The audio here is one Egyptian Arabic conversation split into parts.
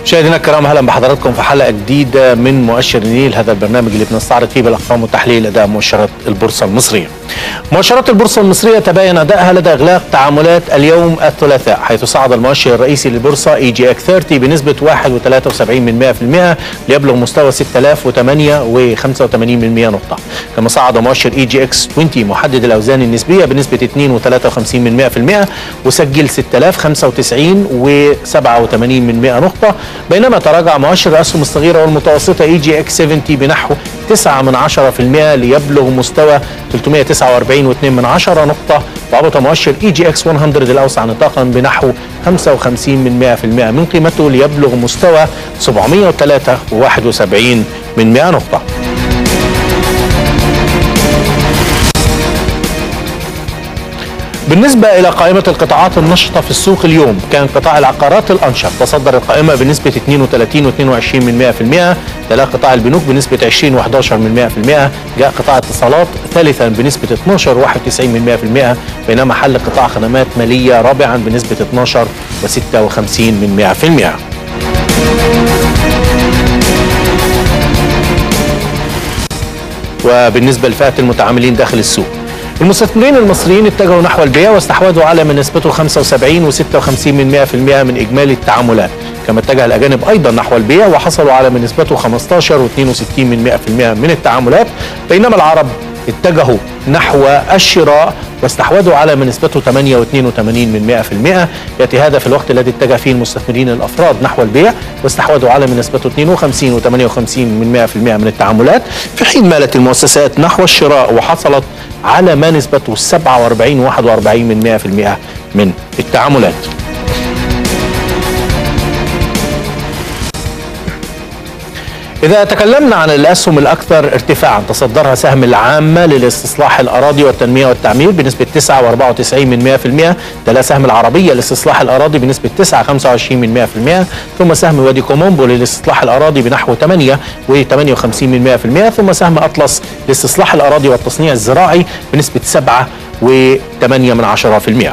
مشاهدينا الكرام اهلا بحضراتكم في حلقه جديده من مؤشر النيل هذا البرنامج اللي بنستعرض فيه بالارقام وتحليل اداء مؤشرات البورصه المصريه. مؤشرات البورصه المصريه تبين ادائها لدى اغلاق تعاملات اليوم الثلاثاء حيث صعد المؤشر الرئيسي للبورصه اي جي اك 30 بنسبه 1.73% ليبلغ مستوى 6008 و85 نقطه. كما صعد مؤشر اي جي اكس 20 محدد الاوزان النسبيه بنسبه 2.53% وسجل 6095 و87 نقطه بينما تراجع مؤشر الاسهم الصغيره والمتوسطه اي جي اكس 70 بنحو 9 من 10% ليبلغ مستوى 349 و2 من 10 نقطه وهبط مؤشر اي جي اكس 100 الاوسع نطاقا بنحو 55 من 100% من قيمته ليبلغ مستوى 703 و71 من 100 نقطه بالنسبة إلى قائمة القطاعات النشطة في السوق اليوم كان قطاع العقارات الأنشط تصدر القائمة بنسبة 32 و22 من 100% تلا قطاع البنوك بنسبة 20 و11 من 100% جاء قطاع اتصالات ثالثا بنسبة 12 و91 من 100% بينما حل قطاع خدمات مالية رابعا بنسبة 12 و56 من 100% وبالنسبة لفئة المتعاملين داخل السوق المستثمرين المصريين اتجهوا نحو البيع واستحوذوا على من نسبته 75 و56 من 100% من اجمالي التعاملات كما اتجه الاجانب ايضا نحو البيع وحصلوا على من نسبته 15 و62 من 100% من التعاملات بينما العرب اتجهوا نحو الشراء واستحوذوا على من نسبته 8 و82 من 100% ياتي هذا في الوقت الذي اتجه فيه المستثمرين الافراد نحو البيع واستحوذوا على من نسبته 52 و58 من 100% من التعاملات في حين مالت المؤسسات نحو الشراء وحصلت على ما نسبته 47 و41 من 100% من التعاملات إذا تكلمنا عن الأسهم الأكثر ارتفاعا تصدرها سهم العامة للاستصلاح الأراضي والتنمية والتعمير بنسبة 9 و94 من 100% تلا سهم العربية لاستصلاح الأراضي بنسبة 9 25 من 100% ثم سهم وادي كومومبو للاستصلاح الأراضي بنحو 8 و58 من 100% ثم سهم أطلس لاستصلاح الأراضي والتصنيع الزراعي بنسبة 7 و8 من 10%.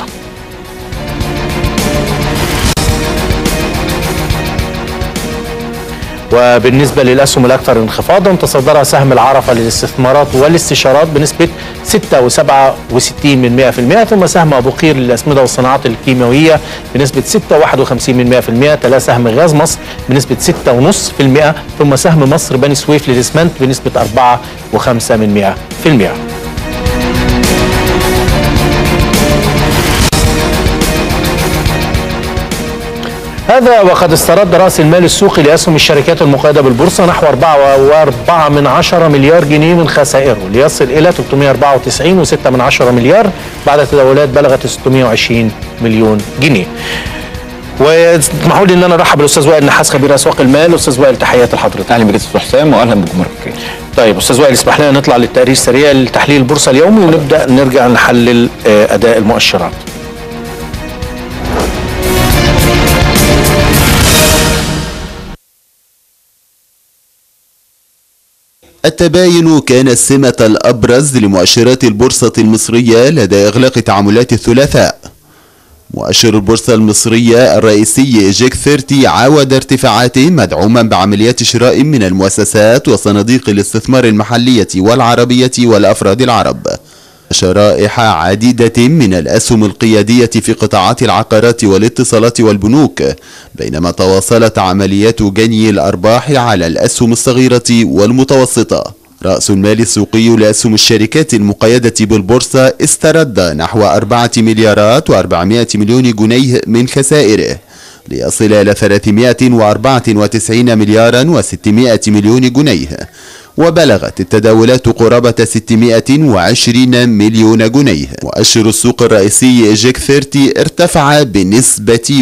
وبالنسبة للأسهم الأكثر انخفاضا تصدرها سهم العرفة للاستثمارات والاستشارات بنسبة 6 و67 من 100% ثم سهم أبو قير للأسمدة والصناعات الكيماوية بنسبة 6 و51 من 100% تلا سهم غاز مصر بنسبة 6.5% ثم سهم مصر بني سويف للإسمنت بنسبة 4 و5 من 100% هذا وقد استرد رأس المال السوقي لأسهم الشركات المقيدة بالبورصة نحو 4.4 من 10 مليار جنيه من خسائره ليصل إلى 394 و6 من 10 مليار بعد تداولات بلغت 620 مليون جنيه واسمحوا لي ان انا ارحب بالاستاذ وائل نحاس خبير اسواق المال استاذ وائل تحياتي لحضرتك اهلا بك استاذ حسام واهلا بكم مره كده طيب استاذ وائل اسمح لنا نطلع للتقرير السريع لتحليل البورصه اليومي ونبدا نرجع نحلل اداء المؤشرات التباين كان السمة الأبرز لمؤشرات البورصة المصرية لدى إغلاق تعاملات الثلاثاء مؤشر البورصة المصرية الرئيسي جيك 30 عاود ارتفاعاته مدعوما بعمليات شراء من المؤسسات وصناديق الاستثمار المحلية والعربية والأفراد العرب شرائح عديدة من الأسهم القيادية في قطاعات العقارات والاتصالات والبنوك بينما تواصلت عمليات جني الأرباح على الأسهم الصغيرة والمتوسطة رأس المال السوقي لأسهم الشركات المقيدة بالبورصة استرد نحو أربعة مليارات وأربعمائة مليون جنيه من خسائره ليصل إلى 394 مليارا و600 مليون جنيه وبلغت التداولات قرابة 620 مليون جنيه مؤشر السوق الرئيسي جيك 30 ارتفع بنسبة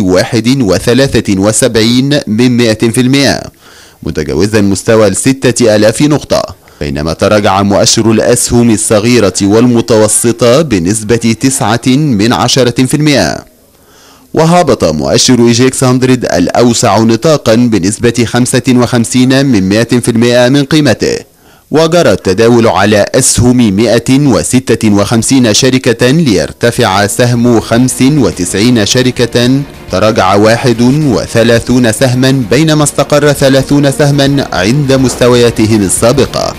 71 من 100% متجاوزا مستوى الستة ألاف نقطة بينما تراجع مؤشر الأسهم الصغيرة والمتوسطة بنسبة 9 من 10% وهبط مؤشر إيجيكس 100 الأوسع نطاقا بنسبة 55 من 100% من قيمته وجرى التداول على أسهم 156 شركة ليرتفع سهم 95 شركة تراجع 31 سهما بينما استقر 30 سهما عند مستوياتهم السابقة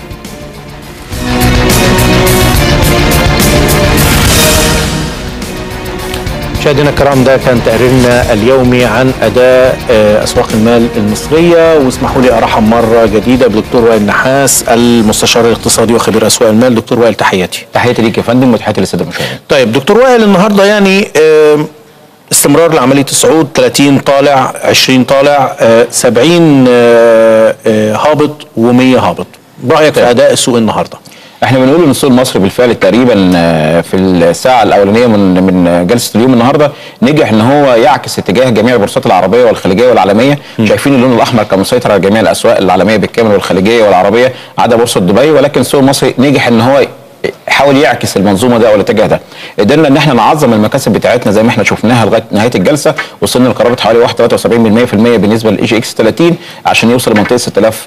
مشاهدينا الكرام ده كان تقريرنا اليومي عن اداء آه، اسواق المال المصريه واسمحوا لي ارحب مره جديده بدكتور وائل نحاس المستشار الاقتصادي وخبير اسواق المال دكتور وائل تحياتي تحياتي ليك يا فندم وتحياتي للساده المشاهدين طيب دكتور وائل النهارده يعني آه، استمرار لعمليه الصعود 30 طالع 20 طالع آه، 70 آه، آه، هابط و100 هابط رايك في اداء السوق النهارده احنا بنقول ان السوق المصري بالفعل تقريبا آه، في الساعه الاولانيه من من جلسه اليوم النهارده نجح ان هو يعكس اتجاه جميع البورصات العربيه والخليجيه والعالميه شايفين اللون الاحمر كان مسيطر على جميع الاسواق العالميه بالكامل والخليجيه والعربيه عدا بورصه دبي ولكن السوق المصري نجح ان هو حاول يعكس المنظومه ده او الاتجاه ده قدرنا ان احنا نعظم المكاسب بتاعتنا زي ما احنا شفناها لغايه نهايه الجلسه وصلنا لقرابه حوالي 1.73% بالنسبه للاي جي اكس 30 عشان يوصل لمنطقه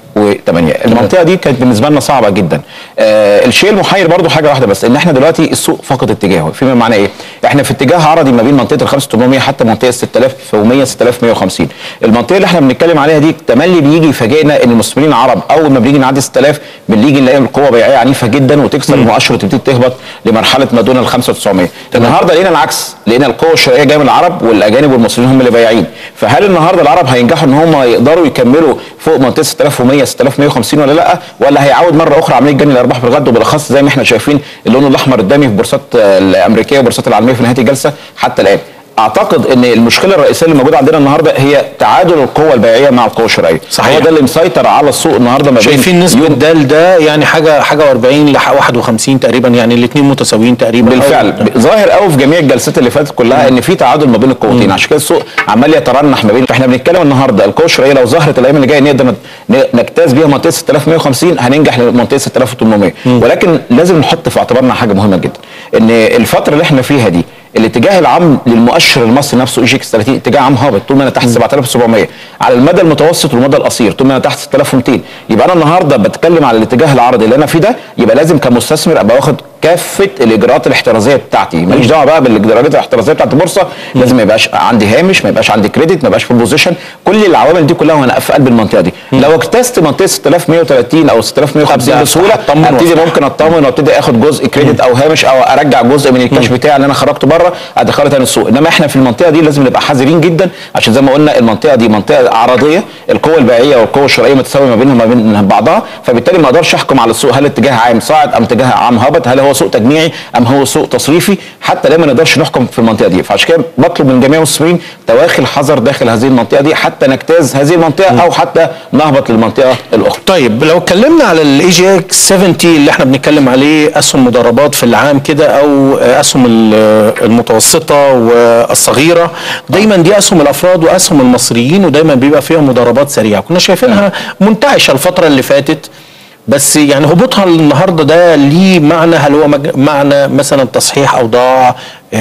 6008 المنطقه دي كانت بالنسبه لنا صعبه جدا آه الشيء المحير برضو حاجه واحده بس ان احنا دلوقتي السوق فقد اتجاهه فيما معناه ايه احنا في اتجاه عرضي ما بين منطقه ال 5800 حتى منطقه 6100 6150 المنطقه اللي احنا بنتكلم عليها دي تملي بيجي يفاجئنا ان المستثمرين العرب اول ما بنيجي نعدي 6000 بنيجي نلاقي القوه بيعيه عنيفه جدا وتكسر المؤشر وتبتدي تهبط لمرحله ما دون ال 5900 النهارده لقينا العكس لقينا القوه الشرائيه جايه من العرب والاجانب والمصريين هم اللي بايعين فهل النهارده العرب هينجحوا ان هم يقدروا يكملوا فوق منطقه 6100 6150 ولا لا ولا هيعود مره اخرى عمليه جني الارباح في الغد وبالاخص زي ما احنا شايفين اللون الاحمر الدامي في بورصات آه، الامريكيه والبورصات العالميه في نهايه الجلسه حتى الان اعتقد ان المشكله الرئيسيه اللي موجوده عندنا النهارده هي تعادل القوه البيعيه مع القوه الشرائيه صحيح. هو ده اللي مسيطر على السوق النهارده ما بين شايفين نسبة يوم- ده لده يعني حاجة حاجة و40 ل 51 تقريبا يعني الاثنين متساويين تقريبا بالفعل أو- ظاهر قوي في جميع الجلسات اللي فاتت كلها ان في تعادل ما بين القوتين عشان كده السوق عمال يترنح ما بين فاحنا بنتكلم النهارده القوه الشرائيه لو ظهرت الايام اللي جايه نقدر ن- نجتاز بيها منطقه 6150 هننجح لمنطقه 6800 ولكن لازم نحط في اعتبارنا حاجه مهمه جدا ان الفتره اللي احنا فيها دي الاتجاه العام للمؤشر المصري نفسه اي جي اكس 30 اتجاه عام هابط طول ما انا تحت 7700 على المدى المتوسط والمدى القصير طول ما انا تحت 6200 يبقى انا النهارده بتكلم على الاتجاه العرضي اللي انا فيه ده يبقى لازم كمستثمر ابقى واخد كافه الاجراءات الاحترازيه بتاعتي ماليش دعوه بقى بالاجراءات الاحترازيه بتاعت البورصه لازم ما يبقاش عندي هامش ما يبقاش عندي كريدت ما يبقاش في بوزيشن كل العوامل دي كلها وانا في قلب المنطقه دي لو اجتزت منطقه 6130 او 6150 أبدأ بسهوله أطمن ابتدي وأفتح. ممكن اطمن وابتدي اخد جزء كريدت او هامش او ارجع جزء من الكاش بتاعي اللي انا خرجته بره ادخله تاني السوق انما احنا في المنطقه دي لازم نبقى حذرين جدا عشان زي ما قلنا المنطقه دي منطقه عرضيه القوه البيعيه والقوه الشرائيه متساويه ما بينهم وما بين بعضها فبالتالي ما اقدرش احكم على السوق هل اتجاه عام صاعد ام اتجاه عام هابط هل هو سوق تجميعي ام هو سوق تصريفي حتى ليه ما نقدرش نحكم في المنطقه دي فعشان كده بطلب من جميع المستثمرين تواخي الحذر داخل هذه المنطقه دي حتى نجتاز هذه المنطقه او حتى نهبط للمنطقه الاخرى طيب لو اتكلمنا على الاي جي اكس 70 اللي احنا بنتكلم عليه اسهم مضاربات في العام كده او اسهم ال- المتوسطه والصغيره دايما دي اسهم الافراد واسهم المصريين ودايما بيبقى فيها مضاربات سريعه كنا شايفينها منتعشه الفتره اللي فاتت بس يعني هبوطها النهارده ده ليه معنى هل هو مج- معنى مثلا تصحيح اوضاع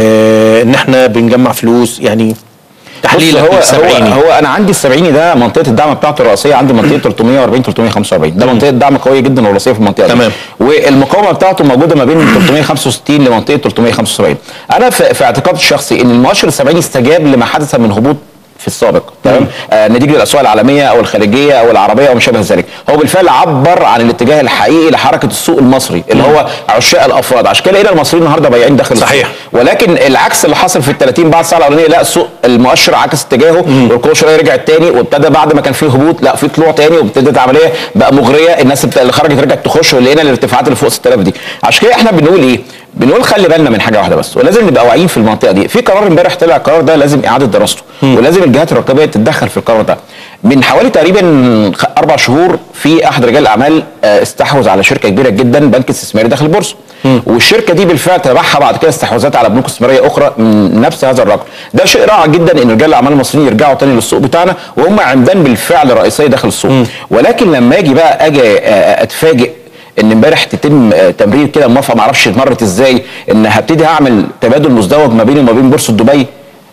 اه ان احنا بنجمع فلوس يعني تحليل بص، هو هو السبعيني. هو انا عندي السبعيني ده منطقه الدعم بتاعته الرئيسيه عندي منطقه 340 345 ده منطقه دعم قويه جدا ورئيسيه في المنطقه تمام. دي والمقاومه بتاعته موجوده ما بين 365 لمنطقه 375 انا في, في اعتقادي الشخصي ان المؤشر السبعيني استجاب لما حدث من هبوط في السابق تمام آه نتيجه الاسواق العالميه او الخارجيه او العربيه او ما شابه ذلك هو بالفعل عبر عن الاتجاه الحقيقي لحركه السوق المصري اللي هو عشاق الافراد عشان كده لقينا المصريين النهارده بايعين داخل السوق. صحيح. ولكن العكس اللي حصل في ال 30 بعد الساعه الاولانيه لا السوق المؤشر عكس اتجاهه والقوه الشرائيه رجعت تاني وابتدى بعد ما كان فيه هبوط لا في طلوع تاني وابتدت عمليه بقى مغريه الناس بت- اللي خرجت رجعت تخش ولقينا الارتفاعات اللي فوق 6000 دي عشان كده احنا بنقول ايه؟ بنقول خلي بالنا من حاجه واحده بس ولازم نبقى واعيين في المنطقه دي في قرار امبارح طلع القرار ده لازم اعاده دراسته ولازم الجهات الرقابيه تتدخل في القرار ده من حوالي تقريبا خ- اربع شهور في احد رجال الاعمال آه، استحوذ على شركه كبيره جدا بنك استثماري داخل البورصه والشركه دي بالفعل تبعها بعد كده استحواذات على بنوك استثماريه اخرى من نفس هذا الرقم ده شيء رائع جدا ان رجال الاعمال المصريين يرجعوا تاني للسوق بتاعنا وهم عمدان بالفعل رئيسيه داخل السوق ولكن لما اجي بقى اجي آه، اتفاجئ ان امبارح تتم آه، تمرير كده موافقه ما اعرفش اتمرت ازاي ان هبتدي اعمل تبادل مزدوج ما بيني وما بين بورصه دبي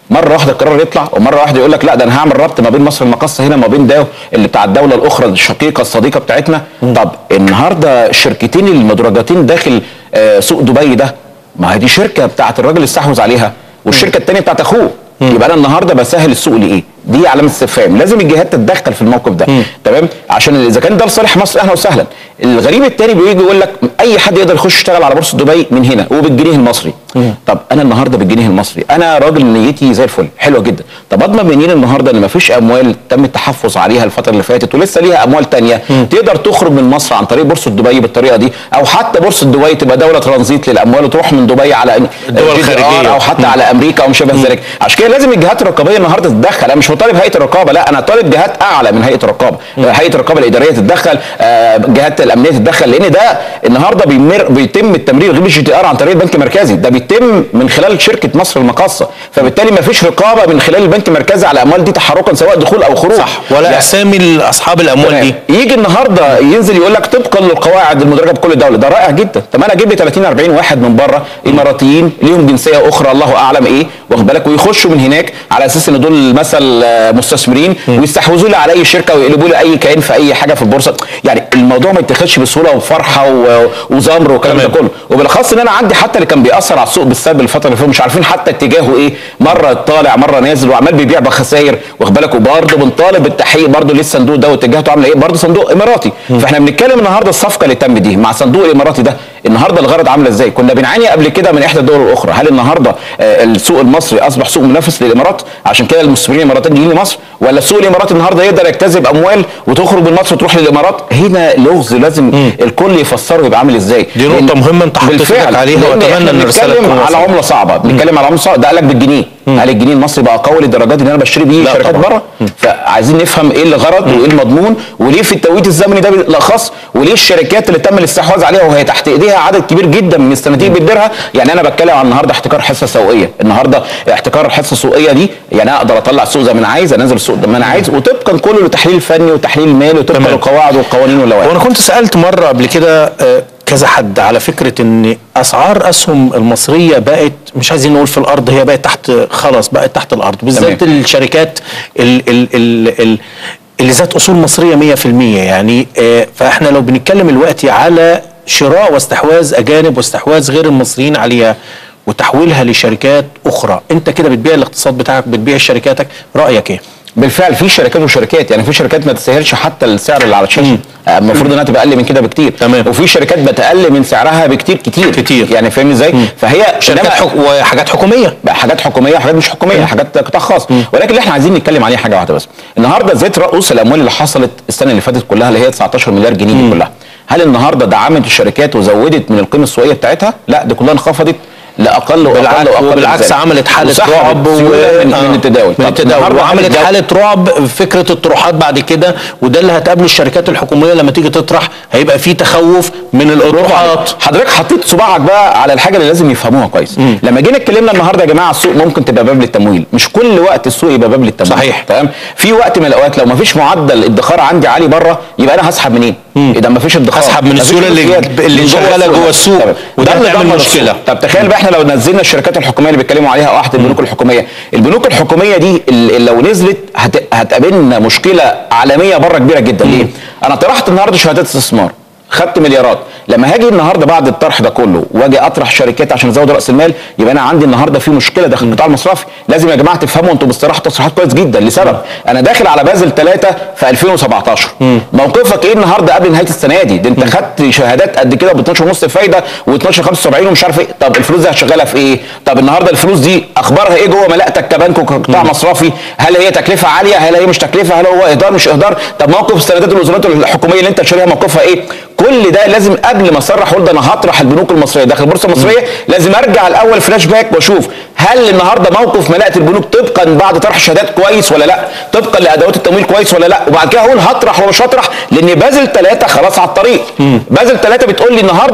مره واحده القرار يطلع ومره واحده يقول لك لا ده انا هعمل ربط ما بين مصر المقاصه هنا ما بين ده اللي بتاع الدوله الاخرى الشقيقه الصديقه بتاعتنا طب النهارده الشركتين المدرجتين داخل آه، سوق دبي ده ما هي دي شركه بتاعت الراجل اللي استحوذ عليها والشركه الثانيه بتاعت اخوه يبقى انا النهارده بسهل السوق لايه؟ دي علامه استفهام لازم الجهات تتدخل في الموقف ده تمام عشان اذا كان ده لصالح مصر اهلا وسهلا الغريب التاني بيجي يقول لك اي حد يقدر يخش يشتغل على بورصه دبي من هنا وبالجنيه المصري طب انا النهارده بالجنيه المصري انا راجل نيتي زي الفل حلوه جدا طب اضمن منين النهارده ان مفيش اموال تم التحفظ عليها الفتره اللي فاتت ولسه ليها اموال تانية تقدر تخرج من مصر عن طريق بورصه دبي بالطريقه دي او حتى بورصه دبي تبقى دوله ترانزيت للاموال وتروح من دبي على الدول GDR الخارجية. او حتى على امريكا او ما شابه ذلك عشان كده لازم الجهات الرقابيه النهارده تتدخل انا مش مطالب هيئه الرقابه لا انا طالب جهات اعلى من هيئه الرقابه هيئه الرقابه الاداريه تتدخل آه، جهات الامنيه تتدخل لان ده النهارده بيمر بيتم التمرير غير الجي تي ار عن طريق البنك المركزي ده بيتم من خلال شركه مصر المقاصه فبالتالي ما فيش رقابه من خلال البنك المركزي على الاموال دي تحركا سواء دخول او خروج صح ولا يعني اسامي اصحاب الاموال دي تمام. يجي النهارده ينزل يقول لك طبقا للقواعد المدرجه بكل دوله ده رائع جدا طب انا اجيب لي 30 40 واحد من بره اماراتيين ليهم جنسيه اخرى الله اعلم ايه واخد بالك ويخشوا من هناك على اساس ان دول مثل آه، مستثمرين ويستحوذوا لي على اي شركه ويقلبوا لي اي كيان في اي حاجه في البورصه يعني الموضوع ما يتاخدش بسهوله وفرحه و- وزمر والكلام ده تمام. كله وبالاخص ان انا عندي حتى اللي كان بيأثر على السوق بالسلب الفتره اللي فاتت مش عارفين حتى اتجاهه ايه مره طالع مره نازل وعمال بيبيع بخسائر واخد بالك وبرضه بنطالب بالتحقيق برضه للصندوق ده واتجاهته عامله ايه برضه صندوق اماراتي فاحنا بنتكلم النهارده الصفقه اللي تم دي مع صندوق الاماراتي ده النهارده الغرض عامله ازاي كنا بنعاني قبل كده من احدى الدول الاخرى هل النهارده آه، السوق المصري اصبح سوق منافس للامارات عشان كده المستثمرين الاماراتيين جايين لمصر ولا السوق الاماراتي النهارده يقدر يجتذب اموال وتخرج من مصر وتروح للامارات هنا لغز لازم الكل يفسره يبقى عامل ازاي دي نقطة لأن- مهمة أنت حطيت بالفعل، إيدك عليها لأن وأتمنى إحنا إن الرسالة بنتكلم تكون على وصلت. عمله صعبه بنتكلم على عمله صعبه ده قال لك بالجنيه هل الجنيه المصري بقى قوي للدرجات ان انا بشتري بيه لا شركات طبعاً. بره فعايزين نفهم ايه اللي غرض وايه المضمون وليه في التوقيت الزمني ده بالاخص وليه الشركات اللي تم الاستحواذ عليها وهي تحت ايديها عدد كبير جدا من الصناديق بتديرها يعني انا بتكلم عن النهارده احتكار حصه سوقيه النهارده احتكار الحصه السوقيه دي يعني انا اقدر اطلع السوق زي ما انا عايز انزل السوق زي ما انا عايز وطبقا كله لتحليل فني وتحليل مالي وطبقا تمام. للقواعد والقوانين واللوائح وانا كنت سالت مره قبل كده آه، كذا حد على فكره ان اسعار اسهم المصريه بقت مش عايزين نقول في الارض هي بقت تحت خلاص بقت تحت الارض بالذات تمام. الشركات ال ال ال ال اللي ذات اصول مصريه 100% يعني آه، فاحنا لو بنتكلم دلوقتي على شراء واستحواذ اجانب واستحواذ غير المصريين عليها وتحويلها لشركات اخرى انت كده بتبيع الاقتصاد بتاعك بتبيع شركاتك رايك ايه بالفعل في شركات وشركات يعني في شركات ما تستاهلش حتى السعر اللي على الشاشه آه، المفروض انها تبقى اقل من كده بكتير تمام. وفي شركات بتقل من سعرها بكتير كتير كتير. يعني فاهمني ازاي فهي شركات إنما- حك... وحاجات حكوميه بقى حاجات حكوميه وحاجات مش حكوميه حاجات قطاع خاص ولكن اللي احنا عايزين نتكلم عليه حاجه واحده بس النهارده زياده رؤوس الاموال اللي حصلت السنه اللي فاتت كلها اللي هي 19 مليار جنيه دي كلها هل النهارده دعمت الشركات وزودت من القيمه السوقيه بتاعتها لا دي كلها انخفضت لاقل واقل بالعكس واقل وبالعكس من ذلك. عملت حاله وسحبت رعب و... سيولة من, آه، من التداول من طب التداول النهاردة وعملت عملت حاله رعب فكره الطروحات بعد كده وده اللي هتقابله الشركات الحكوميه لما تيجي تطرح هيبقى في تخوف من الاطروحات حضرتك حطيت صباعك بقى على الحاجه اللي لازم يفهموها كويس لما جينا اتكلمنا النهارده يا جماعه السوق ممكن تبقى باب للتمويل مش كل وقت السوق يبقى باب للتمويل صحيح. تمام في وقت من الاوقات لو ما فيش معدل ادخار عندي عالي بره يبقى انا هسحب منين اذا ما فيش ادخار أسحب من مفيش السيولة اللي- فلوسيات اللي من جوه شغالة جوه السوق. تمام. وده ده اللي هتعمل دمر مشكلة. السوق. طب تخيل بقى احنا لو نزلنا الشركات الحكوميه اللي بيتكلموا عليها او احد البنوك الحكوميه البنوك الحكوميه دي اللي لو نزلت هت... هتقابلنا مشكله عالميه بره كبيره جدا ليه انا طرحت النهارده شهادات استثمار خدت مليارات لما هاجي النهارده بعد الطرح ده كله واجي اطرح شركات عشان ازود راس المال يبقى انا عندي النهارده في مشكله داخل القطاع المصرفي لازم يا جماعه تفهموا انتوا باستراحه تصريحات كويس جدا لسبب انا داخل على بازل 3 في 2017 موقفك ايه النهارده قبل نهايه السنه دي ده انت خدت شهادات قد كده ب 12 ونص فايده و12 75 ومش عارف ايه طب الفلوس دي هتشغلها في ايه طب النهارده الفلوس دي اخبارها ايه جوه ملاءتك كبنك وكقطاع مصرفي هل هي تكلفه عاليه هل هي مش تكلفه هل هو اهدار مش اهدار طب موقف السندات الوزارات الحكوميه اللي انت شاريها موقفها ايه كل ده لازم قبل ما اصرح اقول ده انا هطرح البنوك المصريه داخل البورصه المصريه لازم ارجع الاول فلاش باك واشوف هل النهارده موقف ملاءه البنوك طبقا بعد طرح الشهادات كويس ولا لا طبقا لادوات التمويل كويس ولا لا وبعد كده هقول هطرح ولا مش هطرح لان بازل ثلاثه خلاص على الطريق بازل ثلاثه بتقول لي النهارده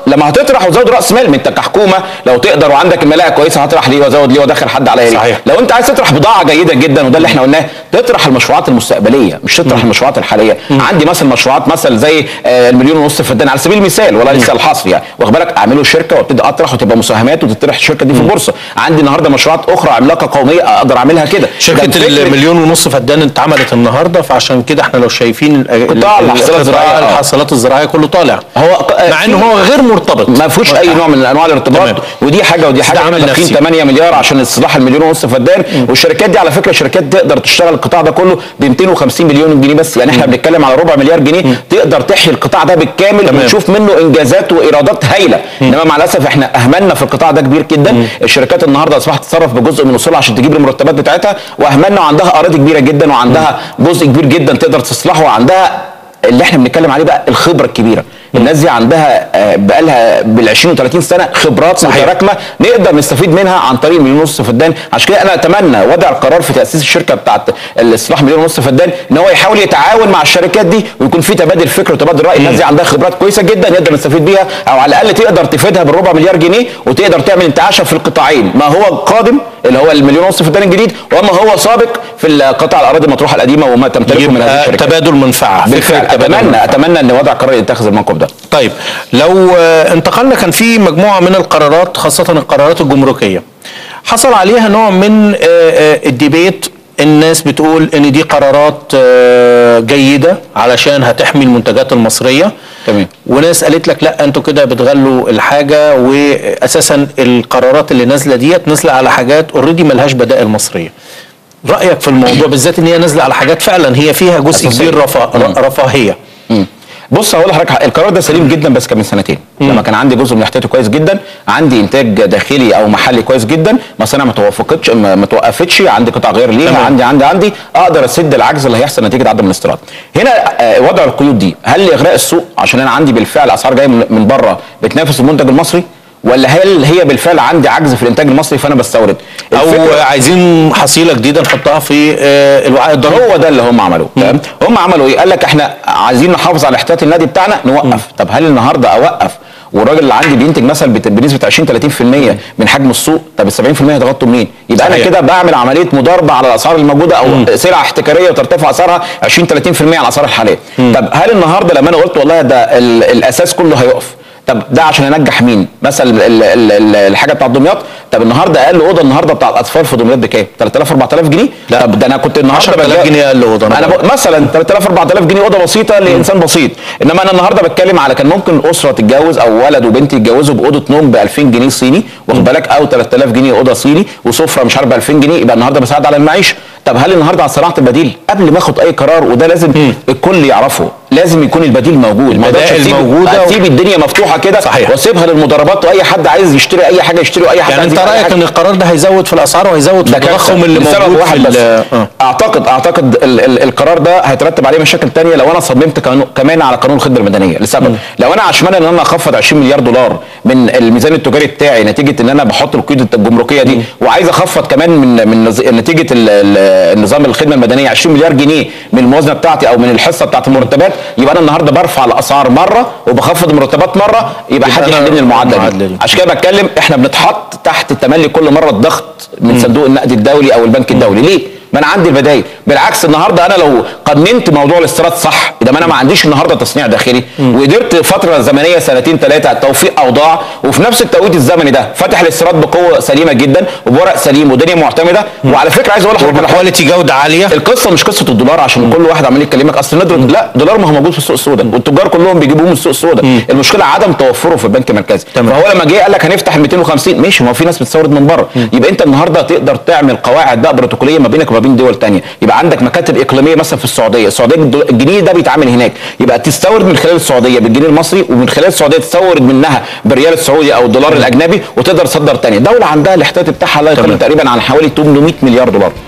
لما هتطرح وتزود راس مال ما انت كحكومه لو تقدر وعندك الملاءه كويسه هطرح ليه وازود ليه وادخل حد عليا ليه صحيح. لو انت عايز تطرح بضاعه جيده جدا وده اللي احنا قلناه تطرح المشروعات المستقبليه مش تطرح المشروعات الحاليه عندي مثلا مشروعات مثلا زي آه، المليون ونص فدان على سبيل المثال ولا لسه الحصر يعني واخد بالك اعمله شركه وابتدي اطرح وتبقى مساهمات وتطرح الشركه دي في البورصه عندي النهارده مشروعات اخرى عملاقه قوميه اقدر اعملها كده شركه ده فكرة- المليون ونص فدان اتعملت النهارده فعشان كده احنا لو شايفين ال- قطاع ال- الحصيلات القطاع الزراعية، آه. الحصيلات الزراعيه كله طالع هو مع ان هو غير مرتبط ما فيهوش اي نوع من انواع الارتباط تمام. ودي حاجه ودي حاجه ده عامل داخلين نفسي. 8 مليار عشان اصلاح المليون ونص فدان والشركات دي على فكره شركات تقدر تشتغل القطاع ده كله ب 250 مليون جنيه بس يعني احنا بنتكلم على ربع مليار جنيه تقدر تحيي القطاع ده بالكامل تمام. ونشوف منه انجازات وايرادات هايله انما مع الاسف احنا اهملنا في القطاع ده كبير جدا الشركات النهارده اصبحت تتصرف بجزء من اصولها عشان تجيب المرتبات بتاعتها واهملنا وعندها اراضي كبيره جدا وعندها جزء كبير جدا تقدر تصلحه وعندها اللي احنا بنتكلم عليه بقى الخبره الكبيره الناس دي عندها آه، بقالها بال 20 و30 سنه خبرات صحيح. متراكمه نقدر نستفيد منها عن طريق مليون ونص فدان عشان كده انا اتمنى وضع القرار في تاسيس الشركه بتاعت الاصلاح مليون ونص فدان ان هو يحاول يتعاون مع الشركات دي ويكون في تبادل فكر وتبادل راي الناس دي عندها خبرات كويسه جدا نقدر نستفيد بيها او على الاقل تقدر تفيدها بالربع مليار جنيه وتقدر تعمل انتعاشه في القطاعين ما هو قادم اللي هو المليون ونص فدان الجديد وما هو سابق في القطع الاراضي المطروحه القديمه وما تمتلكه من هذه يبقى الشركات تبادل منفعه بالفعل فكرة تبادل اتمنى منفعة. اتمنى ان وضع قرار يتخذ الموقف ده طيب لو آه، انتقلنا كان في مجموعه من القرارات خاصه القرارات الجمركيه حصل عليها نوع من آه، آه، الديبيت الناس بتقول ان دي قرارات آه، جيده علشان هتحمي المنتجات المصريه تمام. وناس قالت لك لا انتوا كده بتغلوا الحاجه واساسا القرارات اللي نازله ديت نازله على حاجات اوريدي ملهاش بدائل مصريه رايك في الموضوع بالذات ان هي نازله على حاجات فعلا هي فيها جزء أساسية. كبير رفا... مم. رفاهيه مم. بص هقول لحضرتك حاجة، القرار ده سليم جدا بس كان من سنتين لما كان عندي جزء من احتياطي كويس جدا عندي انتاج داخلي او محلي كويس جدا مصانع ما توافقتش ما ما توقفتش عندي قطع غير ليها تمام. عندي عندي عندي اقدر اسد العجز اللي هيحصل نتيجه عدم الاستيراد هنا آه، وضع القيود دي هل لاغراء السوق عشان انا عندي بالفعل اسعار جايه من من بره بتنافس المنتج المصري ولا هل هي بالفعل عندي عجز في الانتاج المصري فانا بستورد او الفكرة- عايزين حصيله جديده نحطها في آه، الوعاء الضريبي هو ده اللي هم عملوه تمام هم عملوا ايه قال لك احنا عايزين نحافظ على احتياطي النادي بتاعنا نوقف طب هل النهارده اوقف والراجل اللي عندي بينتج مثلا بت- بنسبه 20 30% من حجم السوق طب ال 70% هتغطوا منين يبقى انا صحيح. كده بعمل عمليه مضاربه على الاسعار الموجوده او سلع احتكاريه وترتفع اسعارها 20 30% على الاسعار الحاليه طب هل النهارده لما انا قلت والله ده ال- الاساس كله هيقف طب ده عشان انجح مين مثلا ال- ال- ال- الحاجه بتاعت دمياط طب النهارده اقل اوضه النهارده بتاع الاطفال في دمياط بكام 3000 4000 جنيه لا. طب ده انا كنت النهارده 10000 بجا- جنيه أقل أوضة. انا ب... مثلا 3000 4000 جنيه اوضه بسيطه لانسان بسيط انما انا النهارده بتكلم على كان ممكن اسره تتجوز او ولد وبنت يتجوزوا باوضه نوم ب 2000 جنيه صيني واخد بالك او 3000 جنيه اوضه صيني وسفره مش عارف ب 2000 جنيه يبقى النهارده بساعد على المعيشه طب هل النهارده على صناعه البديل قبل ما اخد اي قرار وده لازم الكل يعرفه لازم يكون البديل موجود ما أقدرش البدائل أسيب- موجودة و- اسيب الدنيا مفتوحه كده صحيح. واسيبها للمضاربات واي حد عايز يشتري اي حاجه يشتري واي حد يعني عايز انت يبيع أي رايك حاجة. ان القرار ده هيزود في الاسعار وهيزود في ده التضخم اللي لسبب موجود واحد في بس ال- آه. اعتقد اعتقد ال ال القرار ده هيترتب عليه مشاكل تانية لو انا صممت كانو- كمان على قانون الخدمه المدنيه لسبب لو انا عشمان ان انا اخفض 20 مليار دولار من الميزان التجاري بتاعي نتيجه ان انا بحط القيود الجمركيه دي وعايز اخفض كمان من من نز- نتيجه ال- ال- النظام الخدمه المدنيه 20 مليار جنيه من الموازنه بتاعتي او من الحصه بتاعت المرتبات يبقى انا النهارده برفع الاسعار مره وبخفض المرتبات مره يبقى حد أنا يحل لي المعادله المعادلة دي دي. عشان كده بتكلم احنا بنتحط تحت التملي كل مره الضغط من صندوق النقد الدولي او البنك الدولي ليه ما انا عندي البدايل بالعكس النهارده انا لو قننت موضوع الاستيراد صح اذا ما انا ما عنديش النهارده تصنيع داخلي وقدرت فتره زمنيه سنتين ثلاثه توفيق اوضاع وفي نفس التوقيت الزمني ده فاتح الاستيراد بقوه سليمه جدا وبورق سليم ودنيا معتمده وعلى فكره عايز اقول لحضرتك على حاجة. وبكواليتي جوده عاليه القصه مش قصه الدولار عشان كل واحد عمال يكلمك اصل الندر لا دولار ما هو موجود في السوق السوداء والتجار كلهم بيجيبوه من السوق السوداء المشكله عدم توفره في البنك المركزي تمام. فهو لما جه قال لك هنفتح ال 250 ماشي ما هو في ناس بتستورد من بره يبقى انت النهارده تقدر تعمل قواعد بقى بروتوكوليه ما بينك وما بين دول تانية يبقى عندك مكاتب اقليميه مثلا في السعوديه السعوديه الدو- الجنيه ده بيتعامل هناك يبقى تستورد من خلال السعوديه بالجنيه المصري ومن خلال السعوديه تستورد منها بالريال السعودي او الدولار الاجنبي وتقدر تصدر تاني دوله عندها الاحتياطي بتاعها لا يقل تمام. تقريبا عن حوالي 800 مليار دولار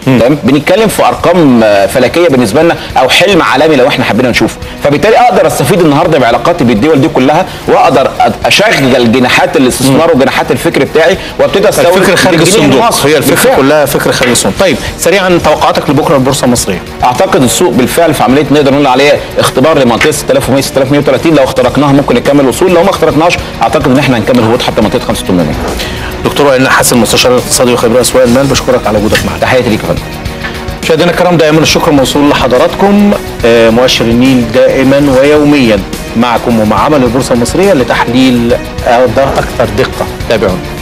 تمام بنتكلم في ارقام آه، فلكيه بالنسبه لنا او حلم عالمي لو احنا حبينا نشوفه فبالتالي اقدر استفيد النهارده بعلاقاتي بالدول دي كلها واقدر أ- اشغل جناحات الاستثمار وجناحات الفكر بتاعي وابتدي استورد الفكر خارج بالجنيه الصندوق المصري. هي الفكره بالفعل. كلها فكر خارج الصندوق طيب سريعا توقعاتك لبكره البورصه المصريه اعتقد السوق بالفعل في عمليه نقدر نقول عليها اختبار لمنطقه 6100 6130 لو اخترقناها ممكن نكمل وصول لو ما اخترقناش اعتقد ان احنا هنكمل هبوط حتى منطقه 5800 دكتور وائل حسن مستشار الاقتصادي وخبير اسواق المال بشكرك على وجودك معنا تحياتي ليك يا فندم مشاهدينا الكرام دائما الشكر موصول لحضراتكم آه، مؤشر النيل دائما ويوميا معكم ومع عمل البورصه المصريه لتحليل آه، اكثر دقه تابعونا